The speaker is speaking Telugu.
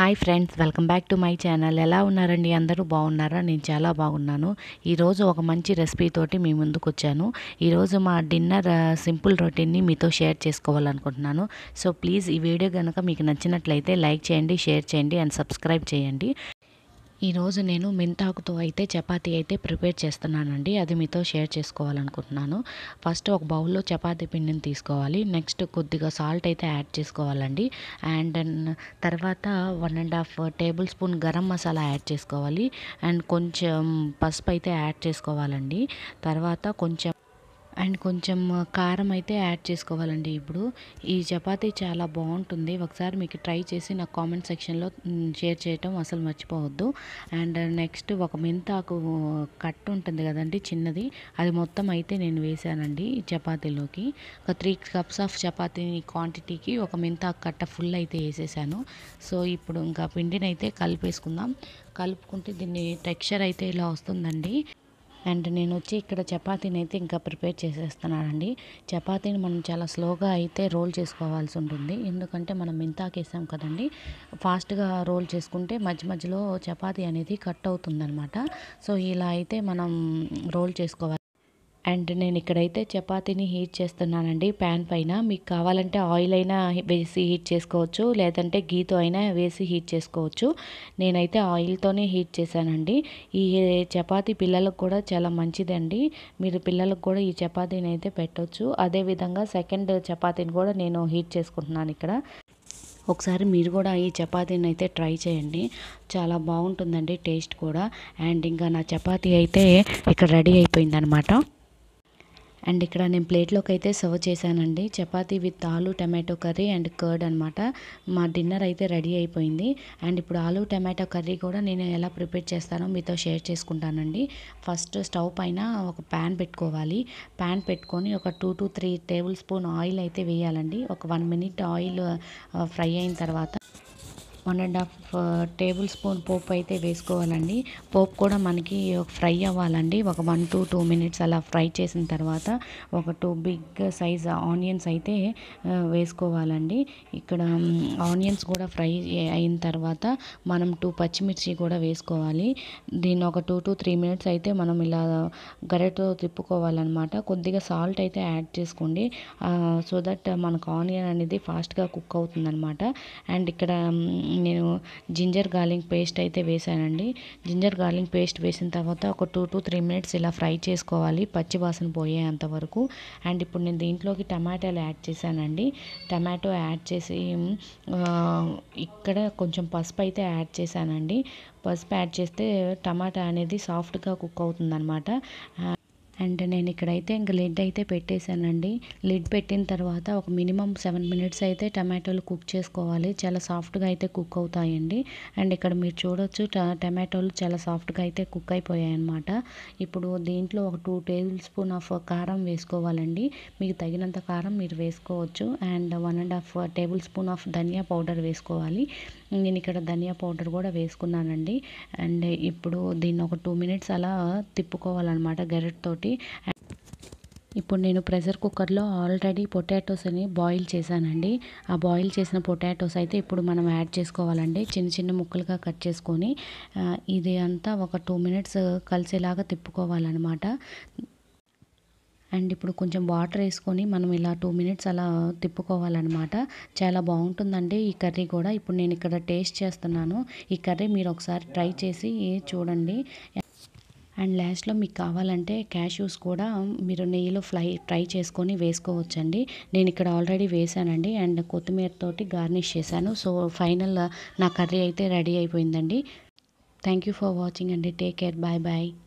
hi friends welcome back to my channel ఎలా ఉన్నారండి అందరూ బాగున్నారా నేను చాలా బాగున్నాను ఈరోజు ఒక మంచి రెసిపీ తోటి మీ ముందుకు వచ్చాను ఈరోజు మా డిన్నర్ ఆ, సింపుల్ రొటీన్ని మీతో షేర్ చేసుకోవాలనుకుంటున్నాను సో ప్లీజ్ ఈ వీడియో కనుక మీకు నచ్చినట్లయితే లైక్ చేయండి షేర్ చేయండి అండ్ సబ్స్క్రైబ్ చేయండి ఈరోజు నేను మెంతాకుతో అయితే చపాతీ అయితే ప్రిపేర్ చేస్తున్నానండి అది మీతో షేర్ చేసుకోవాలనుకుంటున్నాను ఫస్ట్ ఒక బౌల్లో చపాతీ పిండిని తీసుకోవాలి నెక్స్ట్ కొద్దిగా సాల్ట్ అయితే యాడ్ చేసుకోవాలండి అండ్ తర్వాత one and half tablespoon garam masala add చేసుకోవాలి అండ్ కొంచెం పసుపు అయితే యాడ్ చేసుకోవాలండి తర్వాత కొంచెం అండ్ కొంచెం కారం అయితే యాడ్ చేసుకోవాలండి ఇప్పుడు ఈ చపాతీ చాలా బాగుంటుంది ఒకసారి మీకు ట్రై చేసి నాకు కామెంట్ సెక్షన్లో మ్, షేర్ చేయటం అసలు మర్చిపోవద్దు అండ్ నెక్స్ట్ ఒక మెంతాకు కట్ట ఉంటుంది కదండి చిన్నది అది మొత్తం అయితే నేను వేసానండి ఈ చపాతీలోకి ఒక త్రీ కప్స్ ఆఫ్ చపాతీ క్వాంటిటీకి ఒక మెంతాకు కట్ట ఫుల్ అయితే వేసేసాను సో ఇప్పుడు ఇంకా పిండిని అయితే కలిపేసుకుందాం కలుపుకుంటే దీన్ని టెక్స్చర్ అయితే ఇలా వస్తుందండి అండ్ నేను వచ్చి ఇక్కడ చపాతీని అయితే ఇంకా ప్రిపేర్ చేసేస్తున్నానండి చపాతీని మనం చాలా స్లోగా అయితే రోల్ చేసుకోవాల్సి ఉంటుంది ఎందుకంటే మనం ఇంతాకేసాం కదండి ఫాస్ట్గా రోల్ చేసుకుంటే మధ్య మధ్యలో చపాతీ అనేది కట్ అవుతుందన్నమాట సో ఇలా అయితే మనం రోల్ చేసుకోవాలి అండ్ నేను ఇక్కడైతే చపాతీని హీట్ చేస్తున్నానండి ప్యాన్ పైన మీకు కావాలంటే ఆయిల్ అయినా వేసి హీట్ చేసుకోవచ్చు లేదంటే గీతో అయినా వేసి హీట్ చేసుకోవచ్చు నేనైతే ఆయిల్తోనే హీట్ చేశానండి ఈ చపాతీ పిల్లలకు కూడా చాలా మంచిదండి మీరు పిల్లలకు కూడా ఈ చపాతీని అయితే పెట్టవచ్చు అదేవిధంగా సెకండ్ చపాతీని కూడా నేను హీట్ చేసుకుంటున్నాను ఇక్కడ ఒకసారి మీరు కూడా ఈ చపాతీని అయితే ట్రై చేయండి చాలా బాగుంటుందండి టేస్ట్ కూడా అండ్ ఇంకా నా చపాతీ అయితే ఇక్కడ రెడీ అయిపోయిందనమాట అండ్ ఇక్కడ నేను ప్లేట్లోకి అయితే సర్వ్ చేశానండి chapati with aloo tomato curry and curd అనమాట మా డిన్నర్ అయితే రెడీ అయిపోయింది అండ్ ఇప్పుడు ఆలు టమాటో కర్రీ కూడా నేను ఎలా ప్రిపేర్ చేస్తానో మీతో షేర్ చేసుకుంటానండి ఫస్ట్ స్టవ్ పైన ఒక ప్యాన్ పెట్టుకోవాలి ప్యాన్ పెట్టుకొని ఒక two to three tablespoon oil అయితే వేయాలండి ఒక వన్ మినిట్ ఆయిల్ ఫ్రై అయిన తర్వాత one and half tablespoon పోపు అయితే వేసుకోవాలండి పోపు కూడా మనకి ఫ్రై అవ్వాలండి ఒక వన్ టు టూ మినిట్స్ అలా ఫ్రై చేసిన తర్వాత ఒక టూ బిగ్ సైజ్ ఆనియన్స్ అయితే ఆ, వేసుకోవాలండి ఇక్కడ ఆనియన్స్ కూడా ఫ్రై అయిన తర్వాత మనం టూ పచ్చిమిర్చి కూడా వేసుకోవాలి దీన్ని ఒక టూ టు త్రీ మినిట్స్ అయితే మనం ఇలా గరెతో తిప్పుకోవాలన్నమాట కొద్దిగా సాల్ట్ అయితే యాడ్ చేసుకోండి సో దట్ మనకు ఆనియన్ అనేది ఫాస్ట్గా కుక్ అవుతుందన్నమాట అండ్ ఇక్కడ మ్, నేను జింజర్ గార్లింగ్ పేస్ట్ అయితే వేసానండి జింజర్ గార్లింగ్ పేస్ట్ వేసిన తర్వాత ఒక టూ టు త్రీ మినిట్స్ ఇలా ఫ్రై చేసుకోవాలి పచ్చి వాసన పోయేంత వరకు అండ్ ఇప్పుడు నేను దీంట్లోకి టమాటాలు యాడ్ చేశానండి టమాటో యాడ్ చేసి ఆ, ఇక్కడ కొంచెం పసుపు అయితే యాడ్ చేశానండి పసుపు యాడ్ చేస్తే టమాటా అనేది సాఫ్ట్గా కుక్ అవుతుందన్నమాట అండ్ నేను ఇక్కడైతే ఇంకా లిడ్ అయితే పెట్టేశానండి లిడ్ పెట్టిన తర్వాత ఒక మినిమం సెవెన్ మినిట్స్ అయితే టమాటోలు కుక్ చేసుకోవాలి చాలా సాఫ్ట్గా అయితే కుక్ అవుతాయండి అండ్ ఇక్కడ మీరు చూడొచ్చు ట- టమాటోలు చాలా సాఫ్ట్గా అయితే కుక్ అయిపోయాయి అనమాట ఇప్పుడు దీంట్లో ఒక టూ టేబుల్ స్పూన్ ఆఫ్ కారం వేసుకోవాలండి మీకు తగినంత కారం మీరు వేసుకోవచ్చు and one and half tablespoon of dhania powder వేసుకోవాలి నేను ఇక్కడ ధనియా పౌడర్ కూడా వేసుకున్నానండి అండ్ ఇప్పుడు దీన్ని ఒక టూ మినిట్స్ అలా తిప్పుకోవాలన్నమాట గెరెట్ తోటి ఇప్పుడు నేను ప్రెషర్ కుక్కర్లో ఆల్రెడీ పొటాటోస్ అని బాయిల్ చేశానండి ఆ బాయిల్ చేసిన పొటాటోస్ అయితే ఇప్పుడు మనం యాడ్ చేసుకోవాలండి చిన్న చిన్న ముక్కలుగా కట్ చేసుకొని ఆ, ఇది అంతా ఒక టూ మినిట్స్ కలిసేలాగా తిప్పుకోవాలన్నమాట అండ్ ఇప్పుడు కొంచెం వాటర్ వేసుకొని మనం ఇలా టూ మినిట్స్ అలా తిప్పుకోవాలన్నమాట చాలా బాగుంటుందండి ఈ కర్రీ కూడా ఇప్పుడు నేను ఇక్కడ టేస్ట్ చేస్తున్నాను ఈ కర్రీ మీరు ఒకసారి ట్రై చేసి చూడండి అండ్ లాస్ట్లో మీకు కావాలంటే క్యాష్యూస్ కూడా మీరు నెయ్యిలో ఫ్రై ఫ్రై చేసుకొని వేసుకోవచ్చండి నేను ఇక్కడ ఆల్రెడీ వేసానండి అండ్ కొత్తిమీర తోటి గార్నిష్ చేశాను సో ఫైనల్ నా కర్రీ అయితే రెడీ అయిపోయిందండి థ్యాంక్ యూ ఫర్ వాచింగ్ అండి టేక్ కేర్ బాయ్ బాయ్